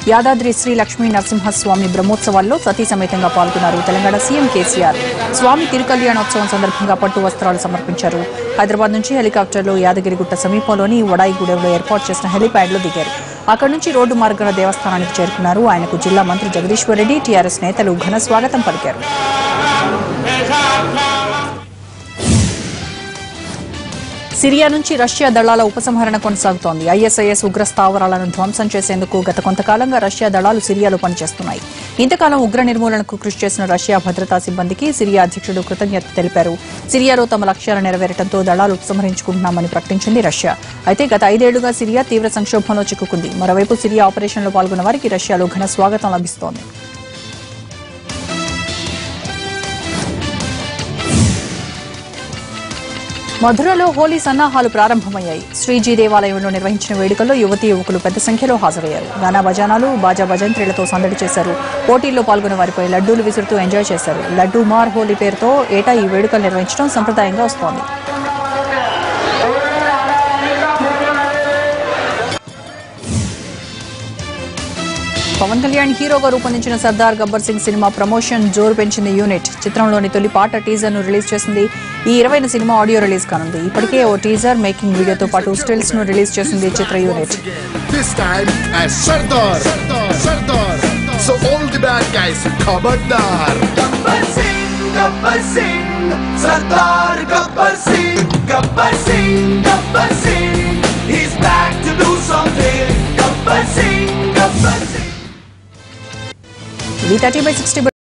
యాదాద్రి శ్రీ లక్ష్మీ నరసింహస్వామి బ్రహ్మోత్సవాల్లో సతీ సమేతంగా పాల్గొన్నారు తెలంగాణ సీఎం కేసీఆర్ స్వామి తిరుకల్యాణోత్సవం సందర్భంగా పట్టు వస్త్రాలు సమర్పించారు హైదరాబాద్ నుంచి హెలికాప్టర్లో యాదగిరిగుట్ట సమీపంలోని వడాయిగూడెంలో ఏర్పాటు చేసిన హెలిప్యాడ్లో దిగారు అక్కడి నుంచి రోడ్డు మార్గాన దేవస్థానానికి చేరుకున్నారు ఆయనకు జిల్లా మంత్రి జగదీశ్వర్ రెడ్డి టీఆర్ఎస్ నేతలు ఘన స్వాగతం పలికారు సిరియా నుంచి రష్యా దళాల ఉపసంహరణ కొనసాగుతోంది ఐఎస్ఐఎస్ ఉగ్ర స్థావరాలను ధ్వంసం చేసేందుకు గత కొంతకాలంగా రష్యా దళాలు సిరియాలో పనిచేస్తున్నాయి ఇంతకాలం ఉగ్ర నిర్మూలనకు కృషి చేసిన రష్యా భద్రతా సిబ్బందికి సిరియా అధ్యక్షుడు కృతజ్ఞత తెలిపారు సిరియాలో తమ లక్ష్యాలు నెరవేరడంతో దళాలు ఉపసంహరించుకుంటున్నామని ప్రకటించింది రష్యా అయితే గత ఐదేళ్లుగా సిరియా తీవ్ర సంక్షోభంలో చిక్కుకుంది మరోవైపు సిరియా ఆపరేషన్లో పాల్గొన్న వారికి రష్యాలో ఘన స్వాగతం లభిస్తోంది మధురలో హోలీ సన్నాహాలు ప్రారంభమయ్యాయి శ్రీజీ దేవాలయంలో నిర్వహించిన వేడుకల్లో యువతీ యువకులు పెద్ద సంఖ్యలో హాజరయ్యారు గానా భజానాలు బాజా భజంత్రీలతో సందడి చేశారు పోటీల్లో పాల్గొన్న వారిపై లడ్డూలు విసురుతూ ఎంజాయ్ చేశారు లడ్డూ మార్ హోలీ పేరుతో ఏటా ఈ వేడుకలు నిర్వహించడం సంప్రదాయంగా వస్తోంది పవన్ కళ్యాణ్ హీరోగా రూపొందించిన సర్దార్ గబ్బర్ సింగ్ సినిమా ప్రమోషన్ జోరు పెంచింది యూనిట్ చిత్రంలోని తొలి పాట టీజర్ ను రిలీజ్ చేసింది ఈ ఇరవైన సినిమా ఆడియో రిలీజ్ కానుంది ఇప్పటికే ఓ టీజర్ మేకింగ్ వీడియోతో పాటు స్టిల్స్ ను రిలీజ్ చేసింది చిత్ర unit This time as Sardar. Sardar. Sardar. So all the bad guys, Khabardar. Gabbar Singh Gabbar Singh Sardaar Gabbar Singh Gabbar Singh Gabbar Singh he's back to do something Gabbar Singh Gabbar Singh ఇది థర్టీ బై సిక్స్టీ